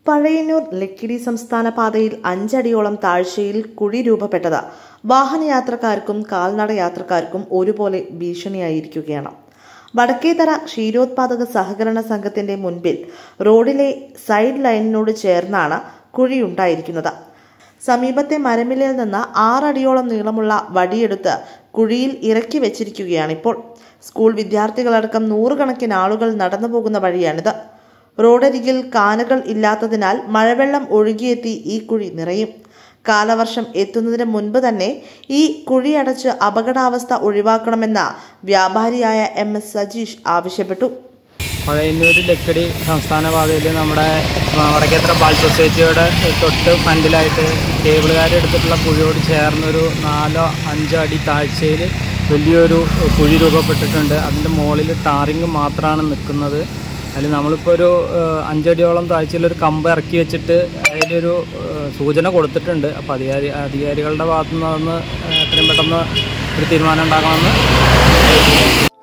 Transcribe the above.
പഴയന്നൂർ ലക്കിടി സംസ്ഥാന പാതയിൽ അഞ്ചടിയോളം താഴ്ചയിൽ കുഴി രൂപപ്പെട്ടത് വാഹനയാത്രക്കാർക്കും കാൽനട യാത്രക്കാർക്കും ഒരുപോലെ ഭീഷണിയായിരിക്കുകയാണ് വടക്കേതറ ക്ഷീരോത്പാദക സഹകരണ സംഘത്തിന്റെ മുൻപിൽ റോഡിലെ സൈഡ് ലൈനിനോട് ചേർന്നാണ് കുഴിയുണ്ടായിരിക്കുന്നത് സമീപത്തെ മരമിലയിൽ നിന്ന് ആറടിയോളം നീളമുള്ള വടിയെടുത്ത് കുഴിയിൽ ഇറക്കി വെച്ചിരിക്കുകയാണിപ്പോൾ സ്കൂൾ വിദ്യാർത്ഥികളടക്കം നൂറുകണക്കിന് ആളുകൾ നടന്നു പോകുന്ന വഴിയാണിത് റോഡരികിൽ കാനകൾ ഇല്ലാത്തതിനാൽ മഴവെള്ളം ഒഴുകിയെത്തി ഈ കുഴി നിറയും കാലവർഷം എത്തുന്നതിന് മുൻപ് തന്നെ ഈ കുഴിയടച്ച് അപകടാവസ്ഥ ഒഴിവാക്കണമെന്ന വ്യാപാരിയായ എം എസ് സജീഷ് ആവശ്യപ്പെട്ടു പഴയന്നൂർ ലക്കടി സംസ്ഥാന പാതയിൽ നമ്മുടെ വടക്കേത്ര ബാൽ സൊസൈറ്റിയുടെ തൊട്ട് ഫ്രണ്ടിലായിട്ട് കേബിളുകാരെടുത്തിട്ടുള്ള കുഴിയോട് ചേർന്നൊരു നാലോ അഞ്ചോ അടി താഴ്ചയിൽ വലിയൊരു കുഴി രൂപപ്പെട്ടിട്ടുണ്ട് അതിൻ്റെ മുകളിൽ ടാറിങ് മാത്രമാണ് നിൽക്കുന്നത് അതിൽ നമ്മളിപ്പോൾ ഒരു ഏഹ്, അഞ്ചടിയോളം താഴ്ചയിലൊരു കമ്പ് ഇറക്കി വെച്ചിട്ട് അതിലൊരു ഏഹ്, സൂചന കൊടുത്തിട്ടുണ്ട് അപ്പോൾ അധികാരി അധികാരികളുടെ ഭാഗത്തു നിന്ന് അതൊന്ന് ഏഹ്, എത്രയും പെട്ടെന്ന് ഒരു തീരുമാനം ഉണ്ടാക്കണമെന്ന്